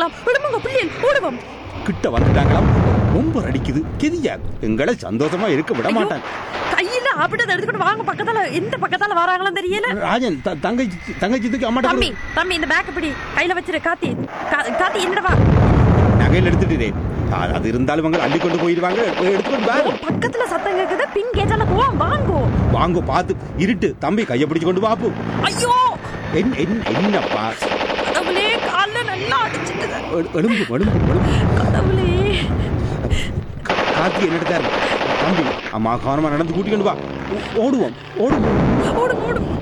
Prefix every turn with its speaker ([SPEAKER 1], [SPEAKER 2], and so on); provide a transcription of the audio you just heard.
[SPEAKER 1] ஓடலாம் விடுமுங்க பிள்ளைகள் ஓடுவோம்
[SPEAKER 2] கிட்ட வந்துட்டாங்களாம் ரொம்ப அடிக்குது கெதியா எங்களை சந்தோஷமா இருக்க விட மாட்டாங்க
[SPEAKER 1] கையில அப்படிதான் எடுத்துக்கிட்டு வாங்க பக்கத்தால எந்த பக்கத்தால வராங்களோ தெரியல
[SPEAKER 2] ராஜன் த- தங்கச்சி தங்கச்சித்துக்கு அம்மாட்ட
[SPEAKER 1] தம்பி தம்பி இந்த பேக் பிடி கையில வச்சிரு காத்தி கா- காத்தி என்னடா
[SPEAKER 2] நகையில் எடுத்துட்டேன் அது- அது இருந்தாலும் அவங்க அள்ளி கொண்டு போயிடுவாங்க எடுத்துக்கொண்டு வாங்க
[SPEAKER 1] பக்கத்துல சத்தம் கேக்குது பின் கேட்டால போவோம் வாங்கோ
[SPEAKER 2] வாங்கோ பார்த்து இருட்டு தம்பி கையை பிடிச்சு கொண்டு வாப்பு
[SPEAKER 1] ஐயோ
[SPEAKER 2] என் என் என்னப்பா
[SPEAKER 1] கடவுளே கால்ல நல்லா அடிச்சிட்டு
[SPEAKER 2] எடு- எலும்பு எலும்பு எலும்பு
[SPEAKER 1] கடவுளே
[SPEAKER 2] கா- கார்த்தி என்னட்டு தம்பி அம்மா கவனமா நடந்து கூட்டிக்கொண்டு வா ஓ- ஓடுவோம் ஓடுவோம்
[SPEAKER 1] ஓடு ஓடு